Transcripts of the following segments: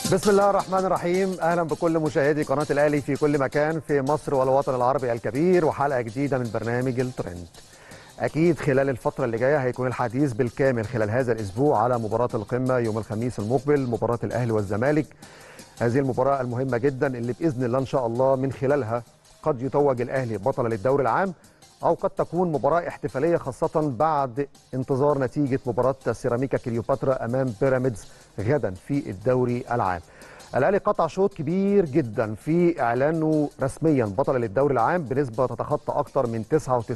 بسم الله الرحمن الرحيم اهلا بكل مشاهدي قناه الاهلي في كل مكان في مصر والوطن العربي الكبير وحلقه جديده من برنامج الترند اكيد خلال الفتره اللي جايه هيكون الحديث بالكامل خلال هذا الاسبوع على مباراه القمه يوم الخميس المقبل مباراه الاهلي والزمالك هذه المباراه المهمه جدا اللي باذن الله ان شاء الله من خلالها قد يتوج الاهلي بطل للدوري العام او قد تكون مباراه احتفاليه خاصه بعد انتظار نتيجه مباراه سيراميكا كليوباترا امام بيراميدز غدا في الدوري العام الاهلي قطع شوط كبير جدا في اعلانه رسميا بطل للدوري العام بنسبه تتخطى اكثر من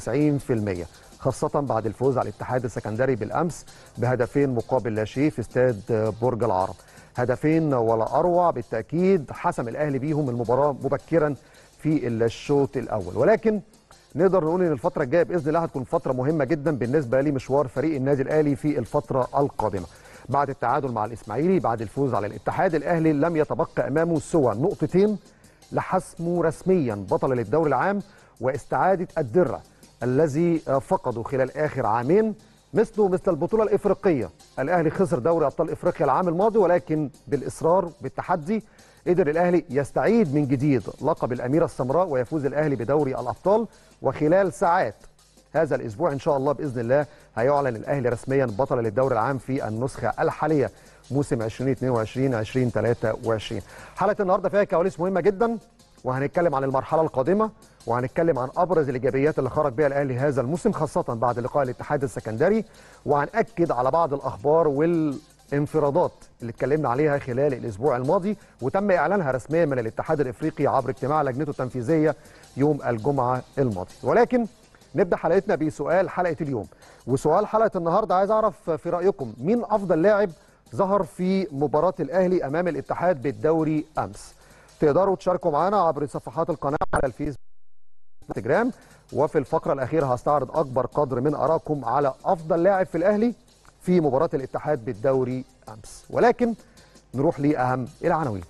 99% خاصه بعد الفوز على الاتحاد السكندري بالامس بهدفين مقابل لا شيء في استاد برج العرب هدفين ولا اروع بالتاكيد حسم الاهلي بيهم المباراه مبكرا في الشوط الاول ولكن نقدر نقول ان الفتره الجايه باذن الله هتكون فتره مهمه جدا بالنسبه لمشوار فريق النادي الاهلي في الفتره القادمه بعد التعادل مع الاسماعيلي بعد الفوز على الاتحاد الاهلي لم يتبقى امامه سوى نقطتين لحسمه رسميا بطل للدوري العام واستعاده الدره الذي فقده خلال اخر عامين مثله مثل البطوله الافريقيه الاهلي خسر دوري ابطال افريقيا العام الماضي ولكن بالاصرار بالتحدي قدر الاهلي يستعيد من جديد لقب الاميره السمراء ويفوز الاهلي بدوري الابطال وخلال ساعات هذا الاسبوع ان شاء الله باذن الله هيعلن الاهلي رسميا بطل للدوري العام في النسخه الحاليه موسم 2022 2023 حلقه النهارده فيها كواليس مهمه جدا وهنتكلم عن المرحله القادمه وهنتكلم عن ابرز الايجابيات اللي خرج بها الاهلي هذا الموسم خاصه بعد لقاء الاتحاد السكندري وهناكد على بعض الاخبار والانفرادات اللي اتكلمنا عليها خلال الاسبوع الماضي وتم اعلانها رسميا من الاتحاد الافريقي عبر اجتماع لجنته التنفيذيه يوم الجمعه الماضي ولكن نبدا حلقتنا بسؤال حلقه اليوم وسؤال حلقه النهارده عايز اعرف في رايكم مين افضل لاعب ظهر في مباراه الاهلي امام الاتحاد بالدوري امس تقدروا تشاركوا معنا عبر صفحات القناه على الفيسبوك والانستجرام وفي الفقره الاخيره هستعرض اكبر قدر من ارائكم على افضل لاعب في الاهلي في مباراه الاتحاد بالدوري امس ولكن نروح لاهم العناوين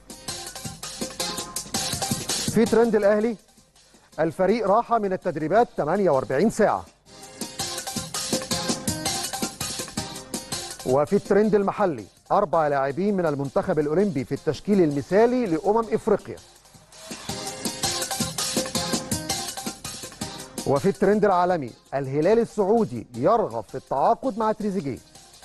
في ترند الاهلي الفريق راح من التدريبات 48 ساعة وفي الترند المحلي أربع لاعبين من المنتخب الأولمبي في التشكيل المثالي لأمم إفريقيا وفي الترند العالمي الهلال السعودي يرغب في التعاقد مع تريزيجيه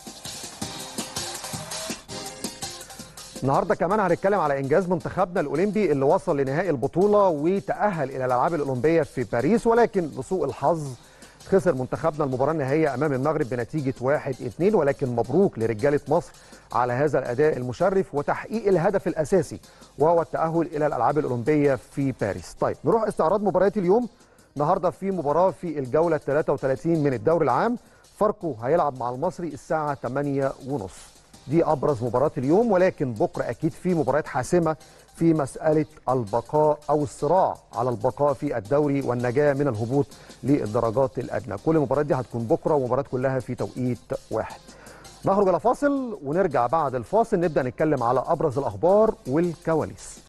النهارده كمان هنتكلم على انجاز منتخبنا الاولمبي اللي وصل لنهائي البطوله وتاهل الى الالعاب الاولمبيه في باريس ولكن لسوء الحظ خسر منتخبنا المباراه النهائيه امام المغرب بنتيجه 1-2 ولكن مبروك لرجاله مصر على هذا الاداء المشرف وتحقيق الهدف الاساسي وهو التاهل الى الالعاب الاولمبيه في باريس. طيب نروح استعراض مباريات اليوم النهارده في مباراه في الجوله 33 من الدوري العام فاركو هيلعب مع المصري الساعه 8:30 دي ابرز مباراه اليوم ولكن بكره اكيد في مباريات حاسمه في مساله البقاء او الصراع على البقاء في الدوري والنجاه من الهبوط للدرجات الادنى كل المباريات دي هتكون بكره ومباريات كلها في توقيت واحد نخرج الى فاصل ونرجع بعد الفاصل نبدا نتكلم على ابرز الاخبار والكواليس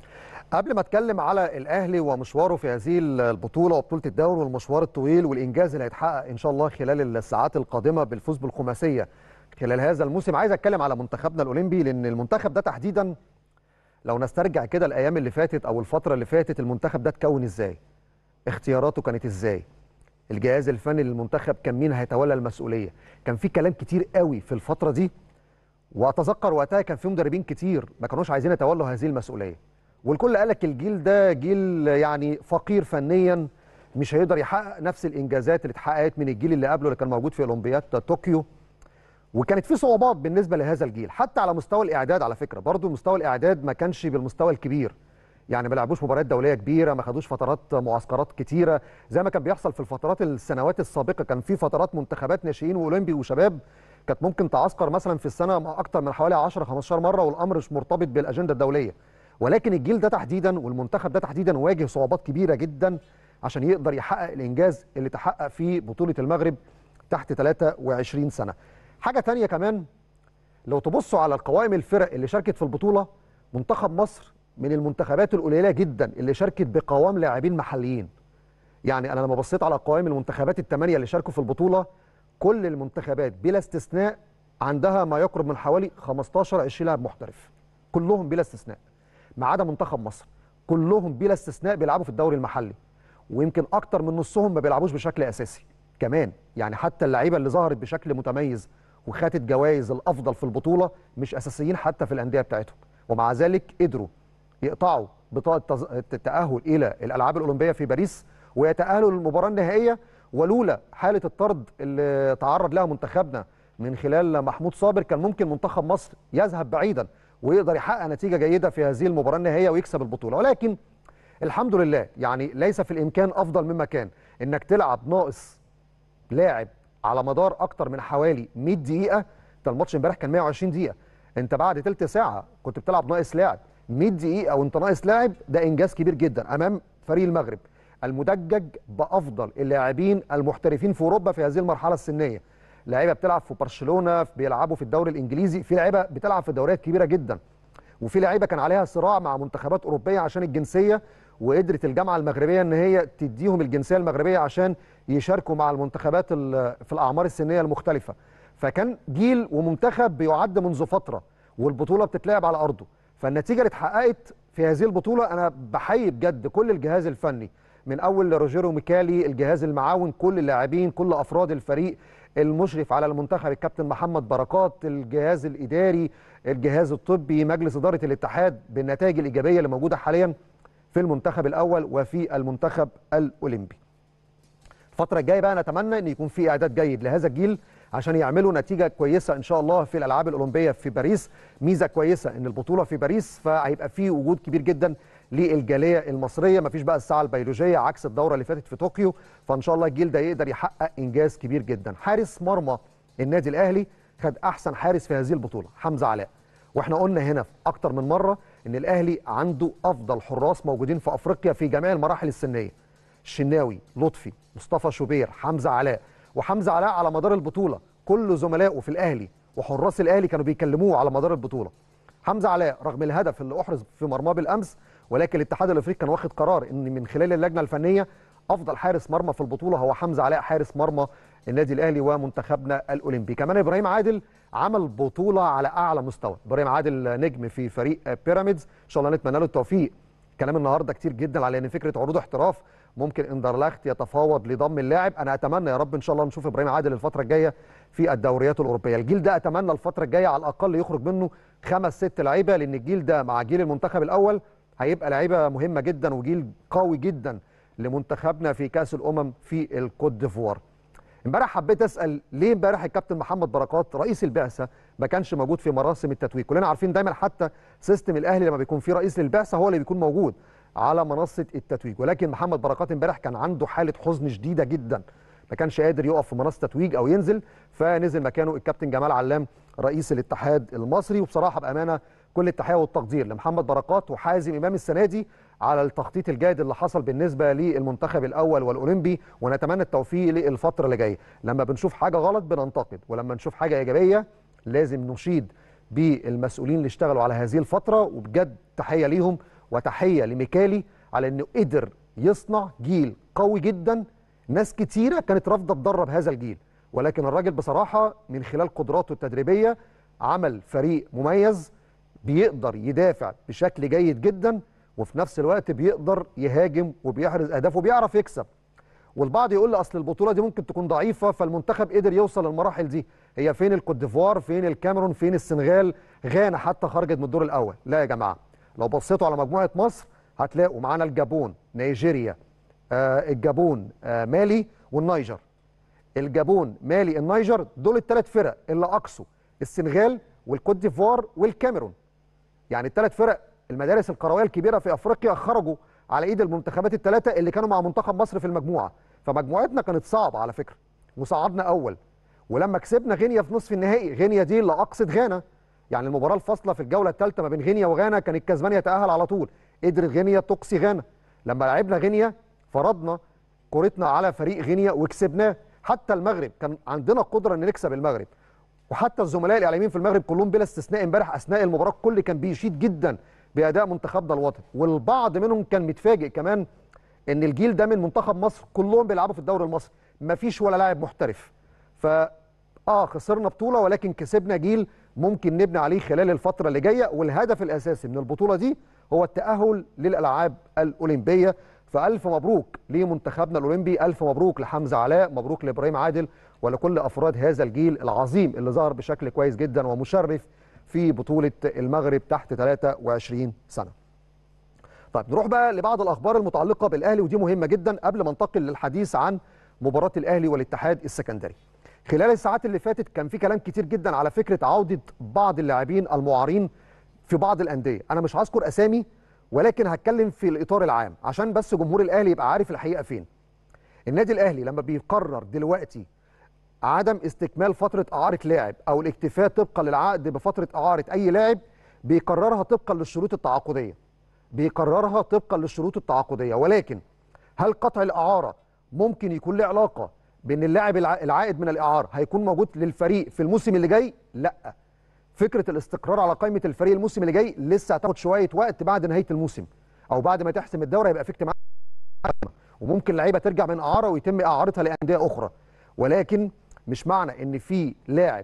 قبل ما اتكلم على الاهلي ومشواره في هذه البطوله وبطوله الدوري والمشوار الطويل والانجاز اللي هيتحقق ان شاء الله خلال الساعات القادمه بالفوز بالخماسيه خلال هذا الموسم عايز اتكلم على منتخبنا الاولمبي لان المنتخب ده تحديدا لو نسترجع كده الايام اللي فاتت او الفتره اللي فاتت المنتخب ده اتكون ازاي اختياراته كانت ازاي الجهاز الفني للمنتخب كان مين هيتولى المسؤوليه كان في كلام كتير قوي في الفتره دي واتذكر وقتها كان في مدربين كتير ما كانوش عايزين يتولوا هذه المسؤوليه والكل قال لك الجيل ده جيل يعني فقير فنيا مش هيقدر يحقق نفس الانجازات اللي اتحققت من الجيل اللي قبله اللي كان موجود في اولمبياد طوكيو وكانت في صعوبات بالنسبه لهذا الجيل حتى على مستوى الاعداد على فكره برضو مستوى الاعداد ما كانش بالمستوى الكبير يعني ما لعبوش مباريات دوليه كبيره ما خدوش فترات معسكرات كتيره زي ما كان بيحصل في الفترات السنوات السابقه كان في فترات منتخبات ناشئين واولمبي وشباب كانت ممكن تعسكر مثلا في السنه اكتر من حوالي 10 15 مره والامر مش مرتبط بالاجنده الدوليه ولكن الجيل ده تحديدا والمنتخب ده تحديدا واجه صعوبات كبيره جدا عشان يقدر يحقق الانجاز اللي تحقق في بطوله المغرب تحت 23 سنه حاجه تانية كمان لو تبصوا على القوائم الفرق اللي شاركت في البطوله منتخب مصر من المنتخبات القليله جدا اللي شاركت بقوام لاعبين محليين يعني انا لما بصيت على قوائم المنتخبات الثمانيه اللي شاركوا في البطوله كل المنتخبات بلا استثناء عندها ما يقرب من حوالي 15 20 لاعب محترف كلهم بلا استثناء ما عدا منتخب مصر كلهم بلا استثناء بيلعبوا في الدوري المحلي ويمكن اكتر من نصهم ما بيلعبوش بشكل اساسي كمان يعني حتى اللعيبه اللي ظهرت بشكل متميز وخدت جوائز الافضل في البطوله مش اساسيين حتى في الانديه بتاعتهم ومع ذلك قدروا يقطعوا بطاقه التاهل الى الالعاب الاولمبيه في باريس ويتاهلوا للمباراه النهائيه ولولا حاله الطرد اللي تعرض لها منتخبنا من خلال محمود صابر كان ممكن منتخب مصر يذهب بعيدا ويقدر يحقق نتيجه جيده في هذه المباراه النهائيه ويكسب البطوله ولكن الحمد لله يعني ليس في الامكان افضل مما كان انك تلعب ناقص لاعب على مدار اكتر من حوالي 100 دقيقه انت الماتش امبارح كان 120 دقيقه انت بعد ثلث ساعه كنت بتلعب ناقص لاعب 100 دقيقه وانت ناقص لاعب ده انجاز كبير جدا امام فريق المغرب المدجج بافضل اللاعبين المحترفين في اوروبا في هذه المرحله السنيه لعيبه بتلعب في برشلونه بيلعبوا في الدوري الانجليزي في لعيبه بتلعب في دوريات كبيره جدا وفي لعيبه كان عليها صراع مع منتخبات اوروبيه عشان الجنسيه وقدرت الجامعه المغربيه ان هي تديهم الجنسيه المغربيه عشان يشاركوا مع المنتخبات في الاعمار السنيه المختلفه فكان جيل ومنتخب بيعد منذ فتره والبطوله بتتلعب على ارضه فالنتيجه اللي اتحققت في هذه البطوله انا بحيي بجد كل الجهاز الفني من اول روجيرو ميكالي الجهاز المعاون كل اللاعبين كل افراد الفريق المشرف على المنتخب الكابتن محمد بركات الجهاز الاداري الجهاز الطبي مجلس اداره الاتحاد بالنتائج الايجابيه اللي موجوده حاليا في المنتخب الاول وفي المنتخب الاولمبي الفتره الجايه بقى نتمنى ان يكون في اعداد جيد لهذا الجيل عشان يعملوا نتيجه كويسه ان شاء الله في الالعاب الاولمبيه في باريس ميزه كويسه ان البطوله في باريس فهيبقى في وجود كبير جدا للجاليه المصريه مفيش بقى الساعه البيولوجيه عكس الدوره اللي فاتت في طوكيو فان شاء الله الجيل ده يقدر يحقق انجاز كبير جدا حارس مرمى النادي الاهلي خد احسن حارس في هذه البطوله حمزه علاء واحنا قلنا هنا اكتر من مره ان الاهلي عنده افضل حراس موجودين في افريقيا في جميع المراحل السنيه الشناوي لطفي مصطفى شوبير حمزه علاء وحمزه علاء على مدار البطوله كل زملائه في الاهلي وحراس الاهلي كانوا بيكلموه على مدار البطوله حمزه علاء رغم الهدف اللي احرز في مرماه بالامس ولكن الاتحاد الافريقي كان واخد قرار ان من خلال اللجنه الفنيه افضل حارس مرمى في البطوله هو حمزه علاء حارس مرمى النادي الاهلي ومنتخبنا الاولمبي كمان ابراهيم عادل عمل بطوله على اعلى مستوى ابراهيم عادل نجم في فريق بيراميدز ان شاء الله نتمنى له التوفيق كلام النهارده كتير جدا على ان فكره عروض احتراف ممكن اندرلخت يتفاوض لضم اللاعب انا اتمنى يا رب ان شاء الله نشوف ابراهيم عادل الفتره الجايه في الدوريات الاوروبيه الجيل ده اتمنى الفتره الجايه على الاقل يخرج منه خمس ست لعيبه لان الجيل ده مع جيل المنتخب الاول هيبقى لعيبه مهمه جدا وجيل قوي جدا لمنتخبنا في كاس الامم في الكوت ديفوار امبارح حبيت اسال ليه امبارح الكابتن محمد بركات رئيس البعثه ما كانش موجود في مراسم التتويج كلنا عارفين دايما حتى سيستم الاهلي لما بيكون فيه رئيس للبعثه هو اللي بيكون موجود على منصه التتويج ولكن محمد بركات امبارح كان عنده حاله حزن شديده جدا ما كانش قادر يقف في منصه التتويج او ينزل فنزل مكانه الكابتن جمال علام رئيس الاتحاد المصري وبصراحه بامانه كل التحيه والتقدير لمحمد بركات وحازم امام السنه دي على التخطيط الجيد اللي حصل بالنسبه للمنتخب الاول والاولمبي ونتمنى التوفيق للفتره اللي جايه لما بنشوف حاجه غلط بننتقد ولما نشوف حاجه ايجابيه لازم نشيد بالمسؤولين اللي اشتغلوا على هذه الفتره وبجد تحيه ليهم وتحيه لميكالي على انه قدر يصنع جيل قوي جدا ناس كتيره كانت رافضه تدرب هذا الجيل ولكن الراجل بصراحه من خلال قدراته التدريبيه عمل فريق مميز بيقدر يدافع بشكل جيد جدا وفي نفس الوقت بيقدر يهاجم وبيحرز اهداف وبيعرف يكسب والبعض يقول لي اصل البطوله دي ممكن تكون ضعيفه فالمنتخب قدر يوصل للمراحل دي هي فين الكوت ديفوار فين الكاميرون فين السنغال غانا حتى خرجت من الدور الاول لا يا جماعه لو بصيتوا على مجموعه مصر هتلاقوا معانا الجابون نيجيريا آه الجابون آه مالي والنيجر الجابون مالي النيجر دول الثلاث فرق اللي اقصوا السنغال والكوت ديفوار والكاميرون يعني الثلاث فرق المدارس الكرويه الكبيره في افريقيا خرجوا على ايد المنتخبات الثلاثه اللي كانوا مع منتخب مصر في المجموعه فمجموعتنا كانت صعبه على فكره وصعدنا اول ولما كسبنا غينيا في نصف النهائي غينيا دي اللي اقصت غانا يعني المباراه الفاصله في الجوله الثالثه ما بين غينيا وغانا كان الكسبان يتاهل على طول قدرت غينيا تقصي غانا لما لعبنا غينيا فرضنا كورتنا على فريق غينيا وكسبناه حتى المغرب كان عندنا قدره ان نكسب المغرب وحتى الزملاء الاعلاميين في المغرب كلهم بلا استثناء امبارح اثناء المباراه الكل كان بيشيد جدا باداء منتخبنا الوطني والبعض منهم كان متفاجئ كمان ان الجيل ده من منتخب مصر كلهم بيلعبوا في الدوري المصري ما فيش ولا لاعب محترف ف اه خسرنا بطوله ولكن كسبنا جيل ممكن نبني عليه خلال الفتره اللي جايه والهدف الاساسي من البطوله دي هو التاهل للالعاب الاولمبيه فالف مبروك لمنتخبنا الاولمبي الف مبروك لحمزه علاء مبروك لابراهيم عادل ولكل افراد هذا الجيل العظيم اللي ظهر بشكل كويس جدا ومشرف في بطوله المغرب تحت 23 سنه طيب نروح بقى لبعض الاخبار المتعلقه بالاهلي ودي مهمه جدا قبل ما ننتقل للحديث عن مباراه الاهلي والاتحاد السكندري خلال الساعات اللي فاتت كان في كلام كتير جدا على فكره عوده بعض اللاعبين المعارين في بعض الانديه انا مش هذكر اسامي ولكن هتكلم في الاطار العام عشان بس جمهور الاهلي يبقى عارف الحقيقه فين النادي الاهلي لما بيقرر دلوقتي عدم استكمال فتره اعاره لاعب او الاكتفاء طبقا للعقد بفتره اعاره اي لاعب بيقررها طبقا للشروط التعاقديه بيقررها طبقا للشروط التعاقديه ولكن هل قطع الاعاره ممكن يكون له علاقه بان اللاعب العائد من الاعاره هيكون موجود للفريق في الموسم اللي جاي لا فكره الاستقرار على قائمه الفريق الموسم اللي جاي لسه هتاخد شويه وقت بعد نهايه الموسم او بعد ما تحسم الدوري يبقى في اجتماع وممكن لعيبه ترجع من اعاره ويتم اعارتها لانديه اخرى ولكن مش معنى ان في لاعب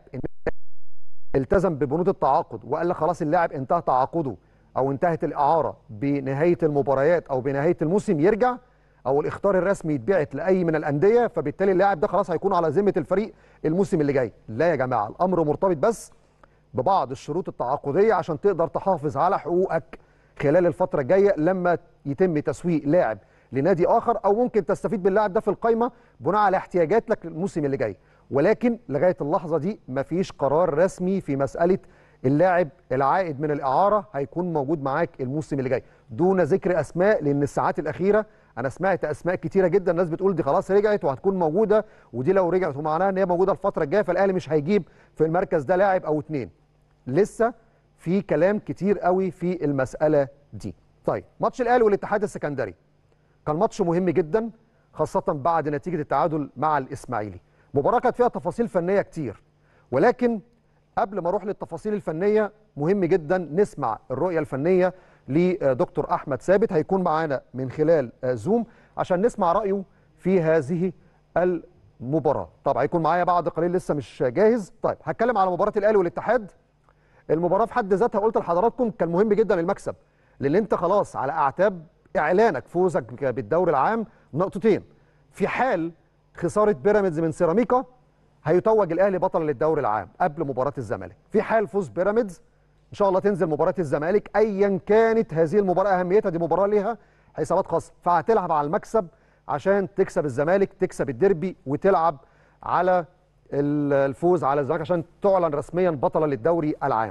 التزم ببنود التعاقد وقال لك خلاص اللاعب انتهى تعاقده او انتهت الاعاره بنهايه المباريات او بنهايه الموسم يرجع او الاختار الرسمي يتبعت لاي من الانديه فبالتالي اللاعب ده خلاص هيكون على ذمه الفريق الموسم اللي جاي لا يا جماعه الامر مرتبط بس ببعض الشروط التعاقديه عشان تقدر تحافظ على حقوقك خلال الفتره الجايه لما يتم تسويق لاعب لنادي اخر او ممكن تستفيد باللاعب ده في القائمه بناء على احتياجاتك الموسم اللي جاي ولكن لغايه اللحظه دي مفيش قرار رسمي في مساله اللاعب العائد من الاعاره هيكون موجود معاك الموسم اللي جاي دون ذكر اسماء لان الساعات الاخيره انا سمعت اسماء كتيره جدا الناس بتقول دي خلاص رجعت وهتكون موجوده ودي لو رجعت ومعناها ان هي موجوده الفتره الجايه فالاهلي مش هيجيب في المركز ده لاعب او اتنين لسه في كلام كتير قوي في المساله دي طيب ماتش الاهلي والاتحاد السكندري كان ماتش مهم جدا خاصه بعد نتيجه التعادل مع الاسماعيلي مباراه كانت فيها تفاصيل فنيه كتير ولكن قبل ما اروح للتفاصيل الفنيه مهم جدا نسمع الرؤيه الفنيه لدكتور احمد ثابت هيكون معانا من خلال زوم عشان نسمع رايه في هذه المباراه طبعا هيكون معايا بعد قليل لسه مش جاهز طيب هتكلم على مباراه الاهلي والاتحاد المباراه في حد ذاتها قلت لحضراتكم كان مهم جدا المكسب لان انت خلاص على اعتاب اعلانك فوزك بالدوري العام نقطتين في حال خساره بيراميدز من سيراميكا هيتوج الاهلي بطلا للدوري العام قبل مباراه الزمالك في حال فوز بيراميدز ان شاء الله تنزل مباراه الزمالك ايا كانت هذه المباراه اهميتها دي مباراه ليها حسابات خاصه فهتلعب على المكسب عشان تكسب الزمالك تكسب الديربي وتلعب على الفوز على الزمالك عشان تعلن رسميا بطلا للدوري العام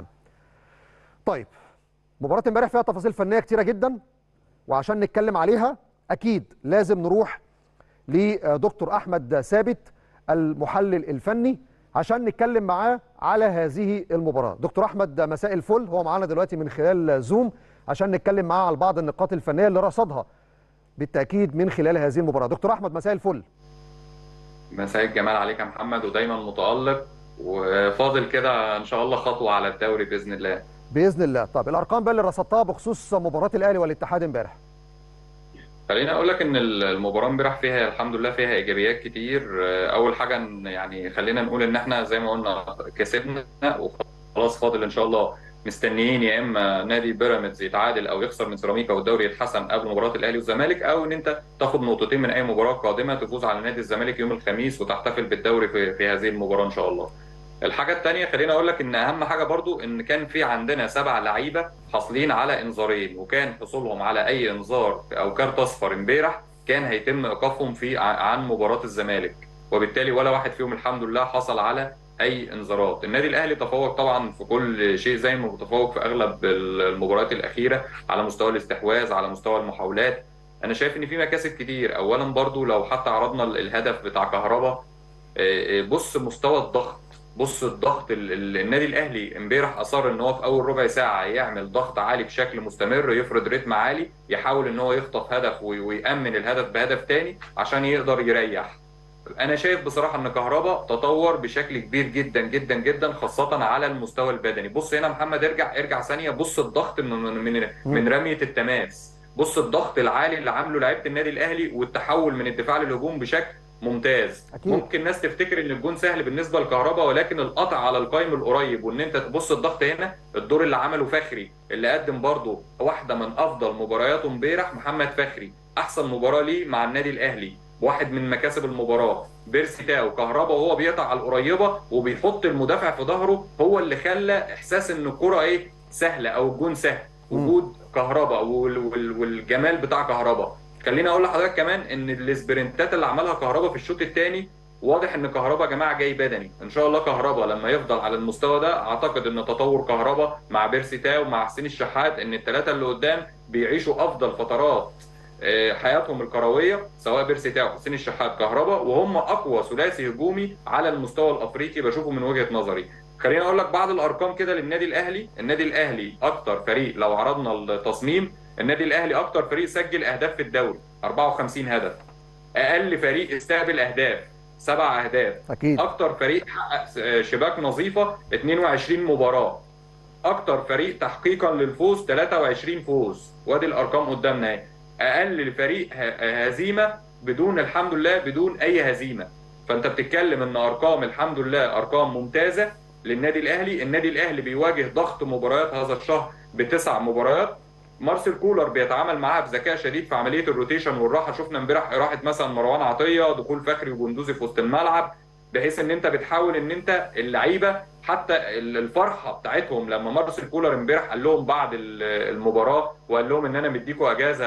طيب مباراه امبارح فيها تفاصيل فنيه كتيره جدا وعشان نتكلم عليها اكيد لازم نروح لدكتور احمد ثابت المحلل الفني عشان نتكلم معاه على هذه المباراه دكتور احمد مساء الفل هو معانا دلوقتي من خلال زوم عشان نتكلم معاه على بعض النقاط الفنيه اللي رصدها بالتاكيد من خلال هذه المباراه دكتور احمد مساء الفل مساء الجمال عليك يا محمد ودايما متالق وفاضل كده ان شاء الله خطوه على الدوري باذن الله باذن الله طب الارقام بقى اللي رصدتها بخصوص مباراه الاهلي والاتحاد امبارح خليني اقول لك ان المباراه امبارح فيها الحمد لله فيها ايجابيات كتير اول حاجه يعني خلينا نقول ان احنا زي ما قلنا كسبنا وخلاص فاضل ان شاء الله مستنيين يا اما نادي بيراميدز يتعادل او يخسر من سيراميكا والدوري يتحسم قبل مباراه الاهلي والزمالك او ان انت تاخد نقطتين من اي مباراه قادمه تفوز على نادي الزمالك يوم الخميس وتحتفل بالدوري في, في هذه المباراه ان شاء الله. الحاجه الثانيه خليني اقول لك ان اهم حاجه برضو ان كان في عندنا سبع لعيبه حاصلين على انذارين وكان حصولهم على اي انذار او كارت اصفر امبارح كان هيتم ايقافهم في عن مباراه الزمالك وبالتالي ولا واحد فيهم الحمد لله حصل على اي انذارات النادي الاهلي تفوق طبعا في كل شيء زي ما متفوق في اغلب المباريات الاخيره على مستوى الاستحواذ على مستوى المحاولات انا شايف ان في مكاسب كتير اولا برضو لو حتى عرضنا الهدف بتاع كهربا بص مستوى الضغط بص الضغط النادي الاهلي امبارح اصر ان هو في اول ربع ساعه يعمل ضغط عالي بشكل مستمر يفرض رتم عالي يحاول ان هو يخطف هدف ويامن الهدف بهدف تاني عشان يقدر يريح انا شايف بصراحه ان كهربا تطور بشكل كبير جدا جدا جدا خاصه على المستوى البدني بص هنا محمد ارجع ارجع ثانيه بص الضغط من من من رميه التماس بص الضغط العالي اللي عامله لعيبه النادي الاهلي والتحول من الدفاع للهجوم بشكل ممتاز أكيد. ممكن ناس تفتكر ان الجون سهل بالنسبه لكهربا ولكن القطع على القايم القريب وان انت تبص الضغط هنا الدور اللي عمله فخري اللي قدم برضه واحده من افضل مبارياته امبارح محمد فخري احسن مباراه ليه مع النادي الاهلي واحد من مكاسب المباراه بيرسي تاو كهربا وهو بيقطع على القريبه وبيحط المدافع في ظهره هو اللي خلى احساس ان الكره ايه سهله او الجون سهل وجود كهربا وال- وال- والجمال بتاع كهربا خليني اقول لحضرتك كمان ان السبرنتات اللي عملها كهربا في الشوط الثاني واضح ان كهربا يا جماعه جاي بدني ان شاء الله كهربا لما يفضل على المستوى ده اعتقد ان تطور كهربا مع بيرسي تاو مع حسين الشحات ان الثلاثه اللي قدام بيعيشوا افضل فترات آه، حياتهم الكرويه سواء بيرسي تاو حسين الشحات كهربا وهم اقوى ثلاثي هجومي على المستوى الافريقي بشوفه من وجهه نظري خليني اقول لك بعض الارقام كده للنادي الاهلي النادي الاهلي اكتر فريق لو عرضنا التصميم النادي الاهلي اكتر فريق سجل اهداف في الدوري 54 هدف اقل فريق استقبل اهداف سبع اهداف اكيد اكتر فريق حقق شباك نظيفه 22 مباراه اكتر فريق تحقيقا للفوز 23 فوز وادي الارقام قدامنا اهي اقل فريق ه- هزيمه بدون الحمد لله بدون اي هزيمه فانت بتتكلم ان ارقام الحمد لله ارقام ممتازه للنادي الاهلي النادي الاهلي بيواجه ضغط مباريات هذا الشهر بتسع مباريات مارسيل كولر بيتعامل معاها بذكاء شديد في عمليه الروتيشن والراحه شفنا امبارح راحه مثلا مروان عطيه دخول فخري وجندوزي في وسط الملعب بحيث ان انت بتحاول ان انت اللعيبه حتى الفرحه بتاعتهم لما مارسيل كولر امبارح قال لهم بعد المباراه وقال لهم ان انا مديكوا اجازه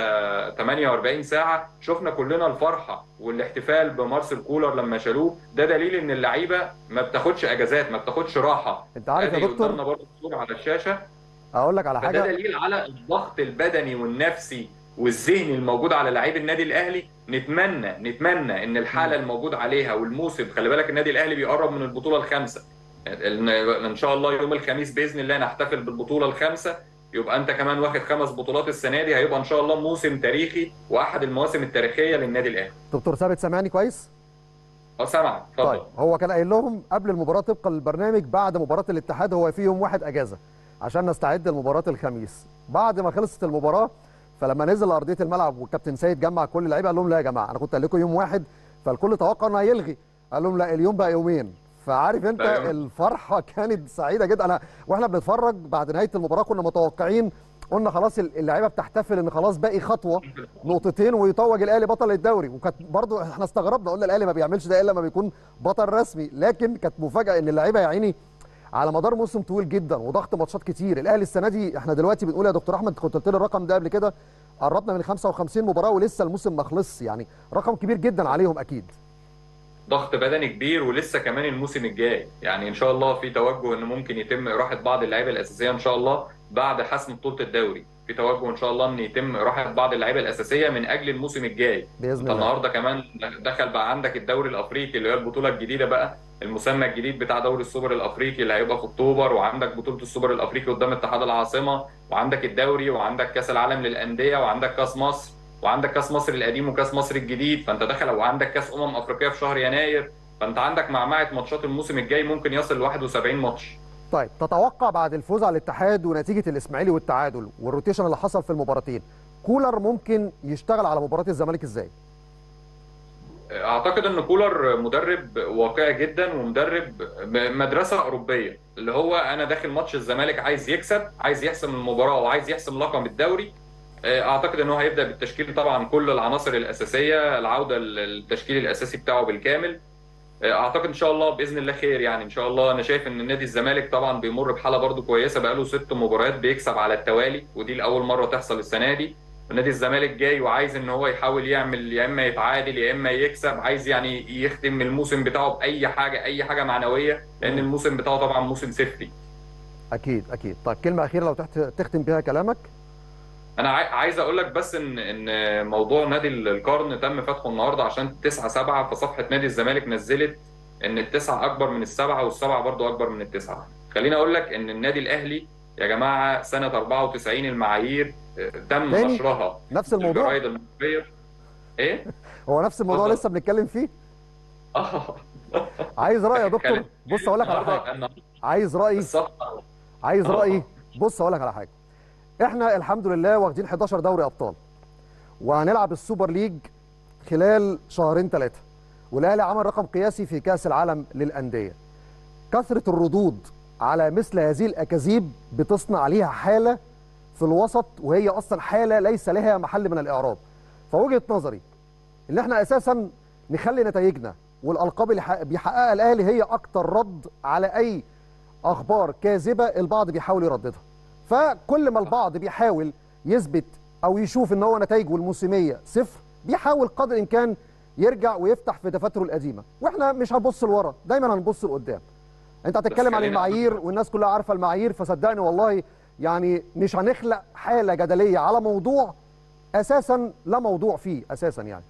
48 ساعه شفنا كلنا الفرحه والاحتفال بمارسيل كولر لما شالوه ده دليل ان اللعيبه ما بتاخدش اجازات ما بتاخدش راحه انت عارف يا أدي دكتور قدامنا برضه الصوره على الشاشه اقول لك على فده حاجه دليل على الضغط البدني والنفسي والذهني الموجود على لعيب النادي الاهلي نتمنى نتمنى ان الحاله الموجود عليها والموسم خلي بالك النادي الاهلي بيقرب من البطوله الخامسه ان إن شاء الله يوم الخميس باذن الله نحتفل بالبطوله الخامسه يبقى انت كمان واخد خمس بطولات السنه دي هيبقى ان شاء الله موسم تاريخي واحد المواسم التاريخيه للنادي الاهلي دكتور ثابت سامعني كويس اه سامعك اتفضل طيب هو كان قايل لهم قبل المباراه طبقا للبرنامج بعد مباراه الاتحاد هو في يوم واحد اجازه عشان نستعد لمباراه الخميس بعد ما خلصت المباراه فلما نزل ارضيه الملعب والكابتن سيد جمع كل اللعيبه قال لهم لا يا جماعه انا كنت قايل لكم يوم واحد فالكل توقع انه هيلغي قال لهم لا اليوم بقى يومين فعارف انت أيوة. الفرحه كانت سعيده جدا انا واحنا بنتفرج بعد نهايه المباراه كنا متوقعين قلنا خلاص اللعيبه بتحتفل ان خلاص باقي خطوه نقطتين ويتوج الاهلي بطل الدوري وكانت برضو احنا استغربنا قلنا الاهلي ما بيعملش ده الا لما بيكون بطل رسمي لكن كانت مفاجاه ان اللعيبه يا عيني على مدار موسم طويل جدا وضغط ماتشات كتير الاهلي السنه دي احنا دلوقتي بنقول يا دكتور احمد كنت قلت لي الرقم ده قبل كده قربنا من 55 مباراه ولسه الموسم ما خلصش يعني رقم كبير جدا عليهم اكيد ضغط بدني كبير ولسه كمان الموسم الجاي يعني ان شاء الله في توجه ان ممكن يتم اراحه بعض اللعيبه الاساسيه ان شاء الله بعد حسم بطوله الدوري في توجه ان شاء الله ان يتم اراحه بعض اللعيبه الاساسيه من اجل الموسم الجاي باذن انت الله النهارده كمان دخل بقى عندك الدوري الافريقي اللي هي البطوله الجديده بقى المسمى الجديد بتاع دوري السوبر الافريقي اللي هيبقى في اكتوبر وعندك بطوله السوبر الافريقي قدام اتحاد العاصمه وعندك الدوري وعندك كاس العالم للانديه وعندك كاس مصر وعندك كاس مصر القديم وكاس مصر الجديد فانت داخل وعندك كاس امم افريقيه في شهر يناير فانت عندك معمعه ماتشات الموسم الجاي ممكن يصل ل 71 ماتش طيب تتوقع بعد الفوز على الاتحاد ونتيجه الاسماعيلي والتعادل والروتيشن اللي حصل في المباراتين كولر ممكن يشتغل على مباراه الزمالك ازاي اعتقد ان كولر مدرب واقعي جدا ومدرب مدرسه اوروبيه اللي هو انا داخل ماتش الزمالك عايز يكسب عايز يحسم المباراه وعايز يحسم لقب الدوري اعتقد ان هو هيبدا بالتشكيل طبعا كل العناصر الاساسيه العوده للتشكيل الاساسي بتاعه بالكامل اعتقد ان شاء الله باذن الله خير يعني ان شاء الله انا شايف ان نادي الزمالك طبعا بيمر بحاله برده كويسه بقاله ست مباريات بيكسب على التوالي ودي لاول مره تحصل السنه دي نادي الزمالك جاي وعايز ان هو يحاول يعمل يا اما يتعادل يا اما يكسب عايز يعني يختم الموسم بتاعه باي حاجه اي حاجه معنويه لان الموسم بتاعه طبعا موسم صفري اكيد اكيد طيب كلمه اخيره لو تحت تختم بيها كلامك انا عايز اقول لك بس ان ان موضوع نادي القرن تم فتحه النهارده عشان 9 7 فصفحه نادي الزمالك نزلت ان التسعه اكبر من السبعه والسبعه برضو اكبر من التسعه خليني اقول لك ان النادي الاهلي يا جماعه سنه 94 المعايير تم تاني؟ نشرها نفس الموضوع الجرايد المصريه ايه هو نفس الموضوع اتفضل. لسه بنتكلم فيه اه عايز راي يا دكتور كانت- بص اقول لك على حاجه النهارده النهارده عايز رايي الصفحه عايز آه. رايي بص اقول لك على حاجه احنا الحمد لله واخدين 11 دوري ابطال وهنلعب السوبر ليج خلال شهرين ثلاثه والاهلي عمل رقم قياسي في كاس العالم للانديه كثره الردود على مثل هذه الاكاذيب بتصنع ليها حاله في الوسط وهي اصلا حاله ليس لها محل من الاعراب فوجهه نظري ان احنا اساسا نخلي نتائجنا والالقاب اللي حق- بيحققها الاهلي هي اكتر رد على اي اخبار كاذبه البعض بيحاول يرددها فكل ما البعض بيحاول يثبت او يشوف ان هو نتائجه الموسميه صفر بيحاول قدر الامكان يرجع ويفتح في دفاتره القديمه واحنا مش هنبص لورا دايما هنبص لقدام انت هتتكلم عن خلينا- المعايير والناس كلها عارفه المعايير فصدقني والله يعني مش هنخلق حاله جدليه على موضوع اساسا لا موضوع فيه اساسا يعني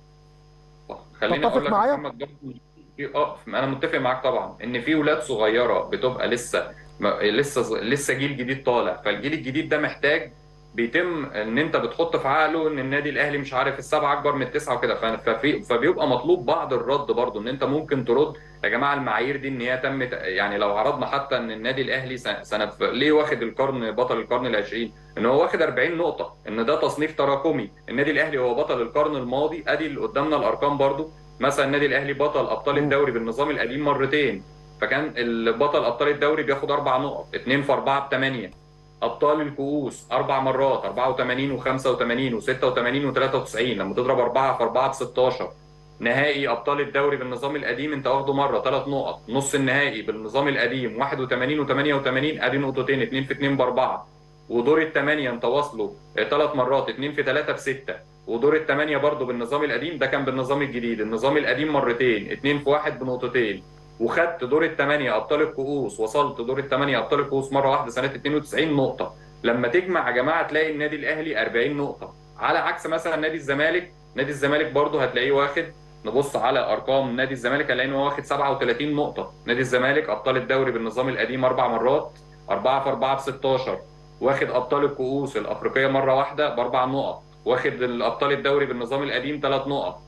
خليني تتفق اقول لك يا معايا؟ محمد برضه في اه انا متفق معاك طبعا ان في ولاد صغيره بتبقى لسه ما لسه ز- لسه جيل جديد طالع فالجيل الجديد ده محتاج بيتم ان انت بتحط في عقله ان النادي الاهلي مش عارف السبعه اكبر من التسعه وكده ف- ففي فبيبقى مطلوب بعض الرد برضه ان انت ممكن ترد يا جماعه المعايير دي ان هي تمت يعني لو عرضنا حتى ان النادي الاهلي س- سنه ليه واخد القرن بطل القرن العشرين ان هو واخد 40 نقطه ان ده تصنيف تراكمي النادي الاهلي هو بطل القرن الماضي ادي اللي قدامنا الارقام برضه مثلا النادي الاهلي بطل ابطال مم. الدوري بالنظام القديم مرتين فكان البطل ابطال الدوري بياخد اربع نقط اثنين في اربعه بثمانيه ابطال الكؤوس اربع مرات 84 و85 و86 و93 لما تضرب اربعه في اربعه ب 16 نهائي ابطال الدوري بالنظام القديم انت واخده مره ثلاث نقط نص النهائي بالنظام القديم 81 و88 ادي نقطتين 2 في 2 باربعه ودور الثمانيه انت واصله ثلاث مرات 2 في 3 بسته ودور الثمانيه برضه بالنظام القديم ده كان بالنظام الجديد النظام القديم مرتين 2 في 1 بنقطتين وخدت دور الثمانيه ابطال الكؤوس وصلت دور الثمانيه ابطال الكؤوس مره واحده سنه 92 نقطه لما تجمع يا جماعه تلاقي النادي الاهلي 40 نقطه على عكس مثلا نادي الزمالك نادي الزمالك برضه هتلاقيه واخد نبص على ارقام نادي الزمالك هنلاقي ان هو واخد 37 نقطه نادي الزمالك ابطال الدوري بالنظام القديم اربع مرات 4 في 4 ب 16 واخد ابطال الكؤوس الافريقيه مره واحده باربع نقط واخد الابطال الدوري بالنظام القديم ثلاث نقط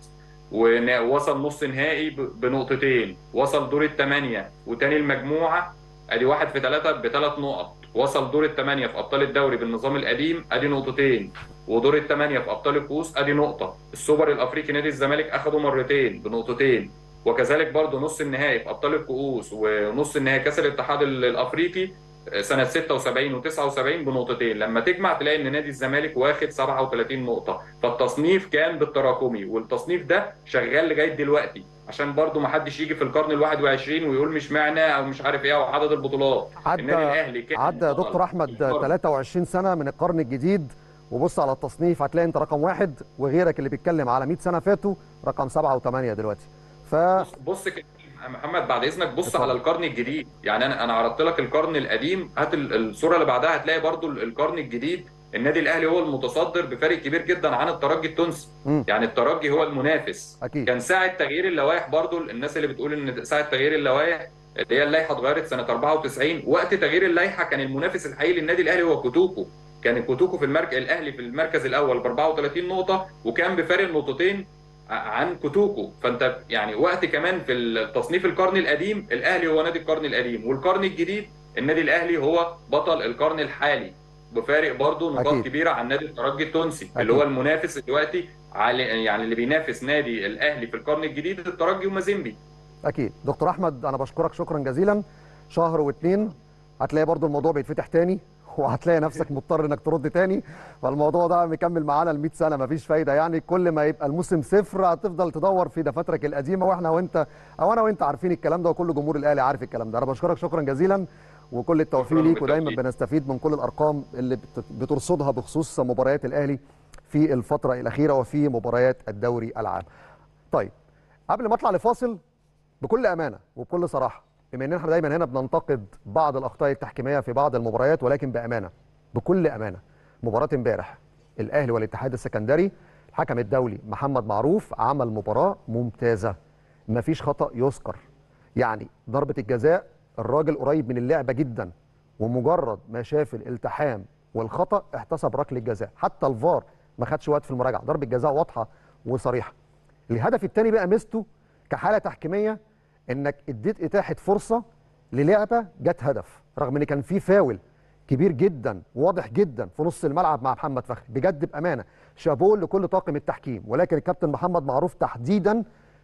ووصل نص نهائي ب- بنقطتين وصل دور الثمانيه وتاني المجموعه ادي واحد في ثلاثه بثلاث نقط وصل دور الثمانيه في ابطال الدوري بالنظام القديم ادي نقطتين ودور الثمانيه في ابطال الكؤوس ادي نقطه السوبر الافريقي نادي الزمالك اخده مرتين بنقطتين وكذلك برضه نص النهائي في ابطال الكؤوس ونص النهائي كاس الاتحاد ال- الافريقي سنه 76 و79 بنقطتين لما تجمع تلاقي ان نادي الزمالك واخد 37 نقطه فالتصنيف كان بالتراكمي والتصنيف ده شغال لغايه دلوقتي عشان برضه ما حدش يجي في القرن ال21 ويقول مش معنى او مش عارف ايه او عدد البطولات عدى النادي الاهلي كان عدى يا بطل دكتور احمد القرن. 23 سنه من القرن الجديد وبص على التصنيف هتلاقي انت رقم واحد وغيرك اللي بيتكلم على 100 سنه فاتوا رقم سبعه وثمانيه دلوقتي ف بص بص كده يا محمد بعد اذنك بص اتفضل. على القرن الجديد يعني انا انا عرضت لك القرن القديم هات ال- الصوره اللي بعدها هتلاقي برضو ال- القرن الجديد النادي الاهلي هو المتصدر بفارق كبير جدا عن الترجي التونسي مم. يعني الترجي هو المنافس اكيد كان ساعه تغيير اللوائح برضو الناس اللي بتقول ان ساعه تغيير اللوائح اللي هي اللائحه اتغيرت سنه 94 وقت تغيير اللائحه كان المنافس الحقيقي للنادي الاهلي هو كوتوكو كان كوتوكو في المركز الاهلي في المركز الاول ب 34 نقطه وكان بفارق نقطتين ع- عن كوتوكو فانت يعني وقت كمان في التصنيف القرن القديم الاهلي هو نادي القرن القديم والقرن الجديد النادي الاهلي هو بطل القرن الحالي بفارق برضه نقاط أكيد. كبيره عن نادي الترجي التونسي أكيد. اللي هو المنافس دلوقتي على يعني اللي بينافس نادي الاهلي في القرن الجديد الترجي ومازيمبي اكيد دكتور احمد انا بشكرك شكرا جزيلا شهر واتنين هتلاقي برضو الموضوع بيتفتح تاني وهتلاقي نفسك مضطر انك ترد تاني فالموضوع ده مكمل معانا ل 100 سنه مفيش فايده يعني كل ما يبقى الموسم صفر هتفضل تدور في دفاترك القديمه واحنا وانت او انا وانت عارفين الكلام ده وكل جمهور الاهلي عارف الكلام ده انا بشكرك شكرا جزيلا وكل التوفيق شكراً ليك ودايما بالتوفيق. بنستفيد من كل الارقام اللي بت- بترصدها بخصوص مباريات الاهلي في الفتره الاخيره وفي مباريات الدوري العام طيب قبل ما اطلع لفاصل بكل امانه وبكل صراحه بما ان احنا دايما هنا بننتقد بعض الاخطاء التحكيميه في بعض المباريات ولكن بامانه بكل امانه مباراه امبارح الاهلي والاتحاد السكندري الحكم الدولي محمد معروف عمل مباراه ممتازه مفيش خطا يذكر يعني ضربه الجزاء الراجل قريب من اللعبه جدا ومجرد ما شاف الالتحام والخطا احتسب ركله جزاء حتى الفار ما خدش وقت في المراجعه ضربه جزاء واضحه وصريحه الهدف الثاني بقى ميزته كحاله تحكيميه انك اديت اتاحه فرصه للعبه جت هدف رغم ان كان في فاول كبير جدا واضح جدا في نص الملعب مع محمد فخري بجد بامانه شابوه لكل طاقم التحكيم ولكن الكابتن محمد معروف تحديدا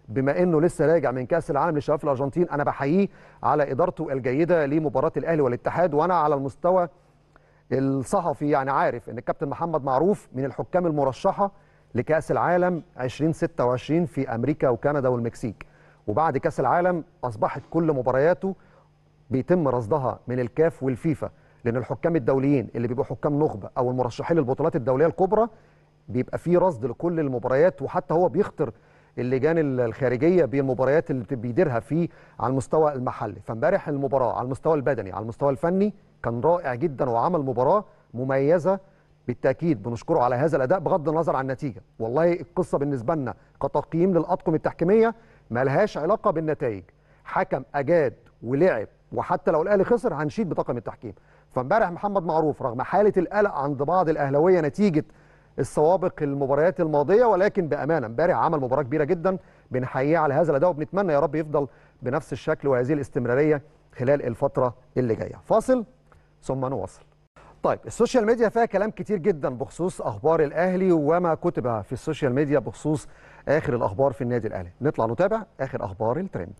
بما انه لسه راجع من كاس العالم للشباب في الارجنتين انا بحييه على ادارته الجيده لمباراه الاهلي والاتحاد وانا على المستوى الصحفي يعني عارف ان الكابتن محمد معروف من الحكام المرشحه لكاس العالم 2026 في امريكا وكندا والمكسيك وبعد كاس العالم اصبحت كل مبارياته بيتم رصدها من الكاف والفيفا لان الحكام الدوليين اللي بيبقوا حكام نخبه او المرشحين للبطولات الدوليه الكبرى بيبقى في رصد لكل المباريات وحتى هو بيخطر اللجان الخارجيه بالمباريات اللي بيديرها في على المستوى المحلي فامبارح المباراه على المستوى البدني على المستوى الفني كان رائع جدا وعمل مباراه مميزه بالتاكيد بنشكره على هذا الاداء بغض النظر عن النتيجه والله القصه بالنسبه لنا كتقييم للاطقم التحكيميه ما لهاش علاقه بالنتائج حكم اجاد ولعب وحتى لو الاهلي خسر هنشيد بطاقم التحكيم فامبارح محمد معروف رغم حاله القلق عند بعض الاهلاويه نتيجه السوابق المباريات الماضيه ولكن بامانه امبارح عمل مباراه كبيره جدا بنحييه على هذا الاداء وبنتمنى يا رب يفضل بنفس الشكل وهذه الاستمراريه خلال الفتره اللي جايه فاصل ثم نواصل طيب السوشيال ميديا فيها كلام كتير جدا بخصوص اخبار الاهلي وما كتب في السوشيال ميديا بخصوص اخر الاخبار في النادي الاهلي نطلع نتابع اخر اخبار الترند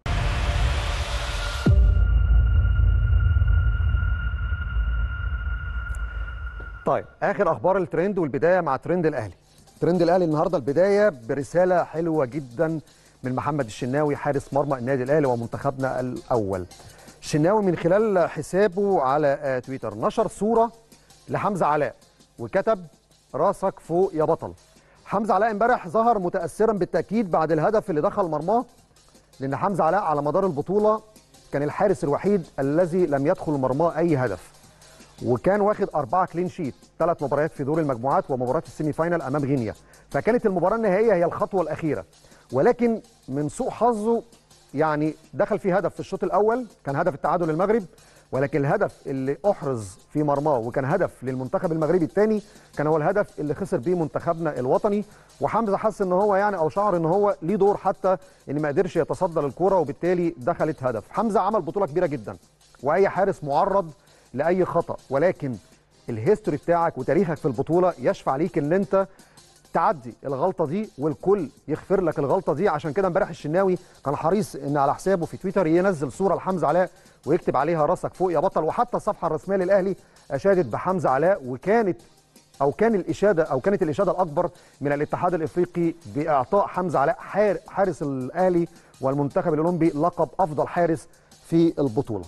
طيب اخر اخبار الترند والبدايه مع ترند الاهلي ترند الاهلي النهارده البدايه برساله حلوه جدا من محمد الشناوي حارس مرمى النادي الاهلي ومنتخبنا الاول الشناوي من خلال حسابه على تويتر نشر صوره لحمزه علاء وكتب راسك فوق يا بطل حمزه علاء امبارح ظهر متاثرا بالتاكيد بعد الهدف اللي دخل مرماه لان حمزه علاء على مدار البطوله كان الحارس الوحيد الذي لم يدخل مرماه اي هدف وكان واخد أربعة كلين شيت ثلاث مباريات في دور المجموعات ومباراة السيمي فاينال أمام غينيا فكانت المباراة النهائية هي الخطوة الأخيرة ولكن من سوء حظه يعني دخل فيه هدف في الشوط الأول كان هدف التعادل للمغرب ولكن الهدف اللي أحرز في مرماه وكان هدف للمنتخب المغربي الثاني كان هو الهدف اللي خسر بيه منتخبنا الوطني وحمزة حس ان هو يعني او شعر ان هو ليه دور حتى ان ما قدرش يتصدى للكوره وبالتالي دخلت هدف حمزة عمل بطولة كبيرة جدا واي حارس معرض لاي خطا ولكن الهيستوري بتاعك وتاريخك في البطوله يشفع ليك ان انت تعدي الغلطه دي والكل يغفر لك الغلطه دي عشان كده امبارح الشناوي كان حريص ان على حسابه في تويتر ينزل صوره لحمزه علاء ويكتب عليها راسك فوق يا بطل وحتى الصفحه الرسميه للاهلي اشادت بحمزه علاء وكانت او كان الاشاده او كانت الاشاده الاكبر من الاتحاد الافريقي باعطاء حمزه علاء حارس الاهلي والمنتخب الاولمبي لقب افضل حارس في البطوله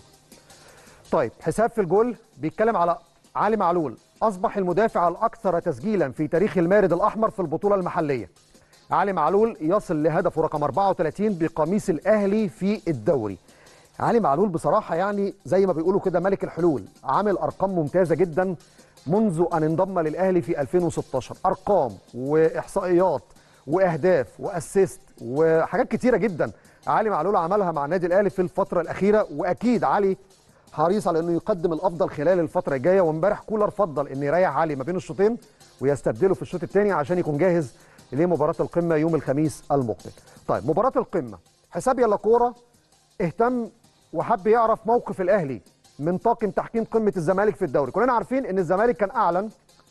طيب حساب في الجول بيتكلم على علي معلول اصبح المدافع الاكثر تسجيلا في تاريخ المارد الاحمر في البطوله المحليه علي معلول يصل لهدفه رقم 34 بقميص الاهلي في الدوري علي معلول بصراحه يعني زي ما بيقولوا كده ملك الحلول عامل ارقام ممتازه جدا منذ ان انضم للاهلي في 2016 ارقام واحصائيات واهداف واسيست وحاجات كتيره جدا علي معلول عملها مع النادي الاهلي في الفتره الاخيره واكيد علي حريص على انه يقدم الافضل خلال الفتره الجايه وامبارح كولر فضل ان يريح علي ما بين الشوطين ويستبدله في الشوط الثاني عشان يكون جاهز لمباراه القمه يوم الخميس المقبل. طيب مباراه القمه حساب يلا كوره اهتم وحب يعرف موقف الاهلي من طاقم تحكيم قمه الزمالك في الدوري، كلنا عارفين ان الزمالك كان اعلن